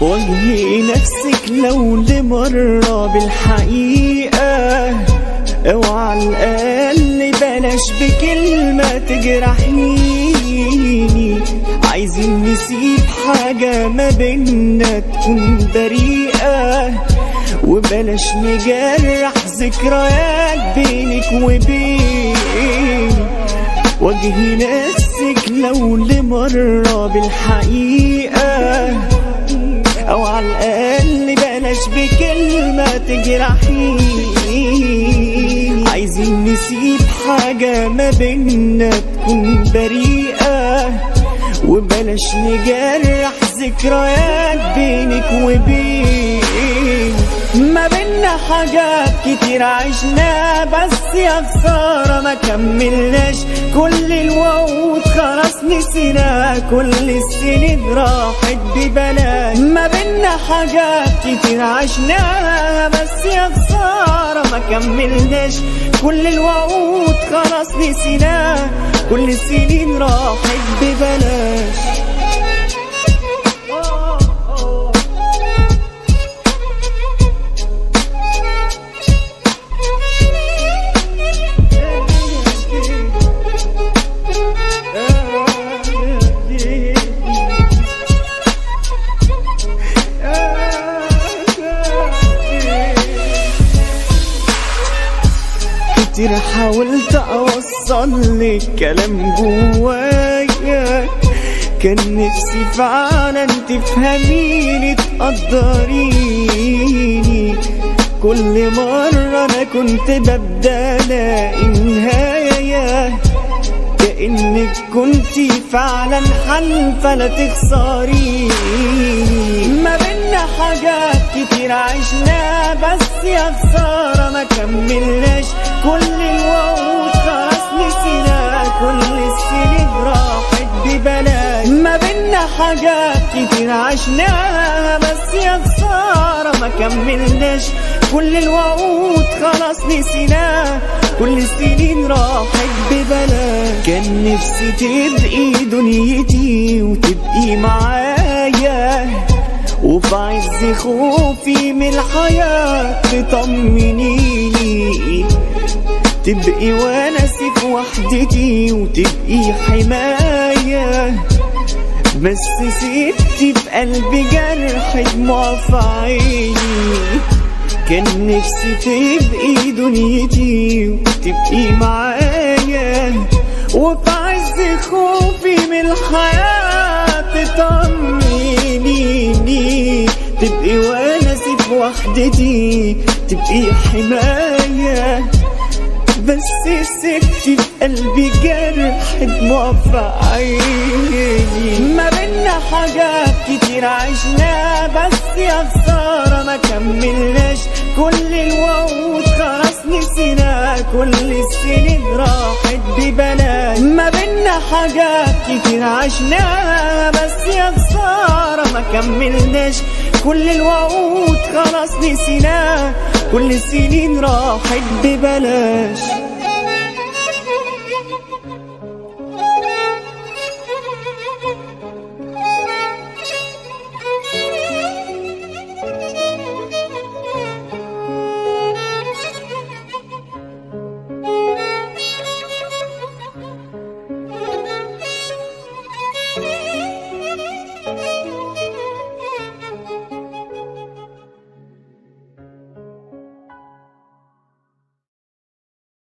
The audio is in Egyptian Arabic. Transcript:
واجهي نفسك لو لمرة بالحقيقة اوعى الأقل بلاش بكلمة تجرحيني عايزين نسيب حاجة ما بينا تكون بريئة وبلاش نجرح ذكريات بينك وبيني واجهي نفسك لو لمرة بالحقيقة أو على الأقل بلاش بكلمة تجرحيني عايزين نسيب حاجة ما بينا تكون بريئة وبلاش نجرح ذكريات بينك وبين ما بينا حاجات كتير عشنا بس يا خسارة ما كملناش كل الوعود خلاص نسينا كل السنين راحت ببلاش ما بينا حاجات كتير عشناها بس يا خسارة ما كملناش كل الوعود خلاص نسينا كل السنين راحت ببلاش كتير حاولت اوصل لك كلام جوايا كان نفسي فعلا تفهميني تقدريني كل مرة أنا كنت ببدأ ألاقي نهاية كأنك كنت فعلا حلفة لا تخسريني ما بينا حاجات كتير عشنا بس يا خسارة ما كملناش كل الوعود خلاص نسينا كل السنين راحت ببلاش ما بينا حاجات كتير عشناها بس يا خسارة ما كملناش كل الوعود خلاص نسينا كل السنين راحت ببلاش كان نفسي تبقي دنيتي وتبقي معايا وفي عز خوفي من الحياة تطمنيني تبقي ونسي في وحدتي وتبقي حماية بس سبتي في قلبي جرح دموع في عيني كان نفسي تبقي دنيتي وتبقي معايا وفي عز خوفي من الحياة تطمنيني تبقي ونسي في وحدتي تبقي حماية بس سبتي في قلبي جرح دموع في عيني ما بينا حاجات كتير عشنا بس يا خسارة ما كملناش كل الوعود خلاص نسينا كل السنين راحت ببلاش ما بينا حاجات كتير عشناها بس يا خسارة ما كملناش كل الوعود خلاص نسينا كل السنين راحت ببلاش